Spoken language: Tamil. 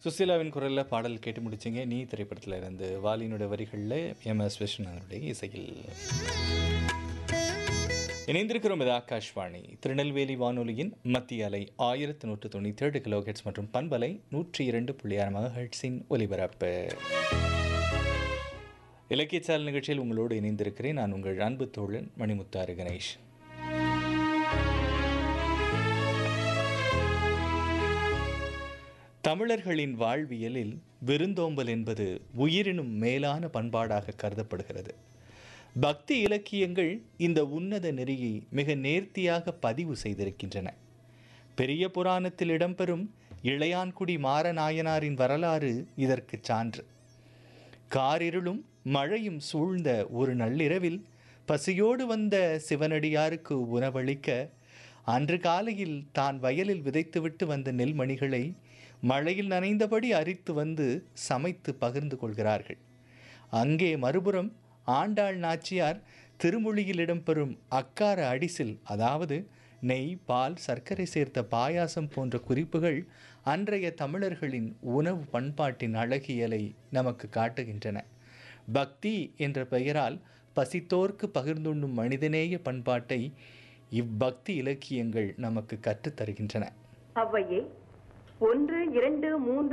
சுசீலாவின் குரலில் பாடல் கேட்டு முடிச்சிங்க நீ திரைப்படத்தில் இருந்து வாலியினுடைய வரிகளில் எம் எஸ் விஸ்வநாதனுடைய இசையில் இணைந்திருக்கிறோம் இது ஆகாஷ்வாணி திருநெல்வேலி வானொலியின் மத்திய அலை ஆயிரத்தி நூற்று தொண்ணூற்றி ஏழு கிலோஹெட்ஸ் மற்றும் பண்பலை நூற்றி இரண்டு புள்ளி ஆறு மகஹெட்ஸின் ஒலிபரப்பு இலக்கியச்சால் நிகழ்ச்சியில் உங்களோடு இணைந்திருக்கிறேன் நான் உங்கள் அன்பு தோழன் மணிமுத்தாறு கணேஷ் தமிழர்களின் வாழ்வியலில் விருந்தோம்பல் என்பது உயிரினும் மேலான பண்பாடாக கருதப்படுகிறது பக்தி இலக்கியங்கள் இந்த உன்னத நெறியை மிக நேர்த்தியாக பதிவு செய்திருக்கின்றன பெரிய புராணத்தில் இடம்பெறும் இளையான்குடி மாரநாயனாரின் வரலாறு இதற்கு சான்று காரிருளும் மழையும் சூழ்ந்த ஒரு நள்ளிரவில் பசியோடு வந்த சிவனடியாருக்கு உணவளிக்க அன்று காலையில் தான் வயலில் விதைத்துவிட்டு வந்த நெல்மணிகளை மழையில் நனைந்தபடி அரித்து வந்து சமைத்து பகிர்ந்து கொள்கிறார்கள் அங்கே மறுபுறம் ஆண்டாள் நாச்சியார் திருமொழியில் இடம்பெறும் அக்கார அடிசில் அதாவது நெய் பால் சர்க்கரை சேர்த்த பாயாசம் போன்ற குறிப்புகள் அன்றைய தமிழர்களின் உணவு பண்பாட்டின் அழகியலை நமக்கு காட்டுகின்றன பக்தி என்ற பெயரால் பசித்தோர்க்கு பகிர்ந்துண்ணும் மனிதநேய பண்பாட்டை இவ்வக்தி இலக்கியங்கள் நமக்கு கற்றுத் தருகின்றன அவ்வையே ஒன்று இரண்டு மூன்று